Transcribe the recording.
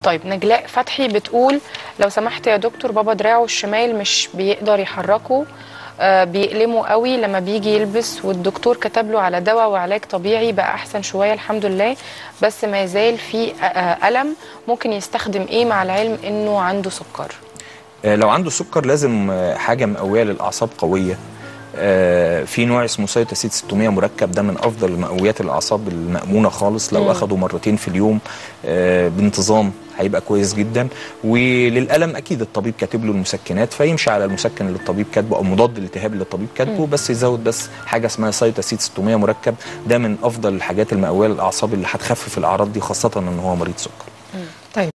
طيب نجلاء فتحي بتقول لو سمحت يا دكتور بابا دراعه الشمال مش بيقدر يحركه آه بيألمه قوي لما بيجي يلبس والدكتور كتب له على دواء وعلاج طبيعي بقى احسن شويه الحمد لله بس ما يزال في آه، آه، ألم ممكن يستخدم ايه مع العلم انه عنده سكر آه، لو عنده سكر لازم آه، حاجه مقويه للاعصاب قويه آه، في نوع اسمه سيتاسيد 600 مركب ده من افضل مقويات الاعصاب المامونه خالص لو مم. اخده مرتين في اليوم آه، بانتظام هيبقى كويس جدا وللالم اكيد الطبيب كاتب له المسكنات فيمشي على المسكن اللي الطبيب كاتبه او مضاد الالتهاب اللي الطبيب كاتبه بس يزود بس حاجه اسمها سيتاسيد 600 مركب ده من افضل الحاجات المقويه للاعصاب اللي هتخفف الاعراض دي خاصه ان هو مريض سكر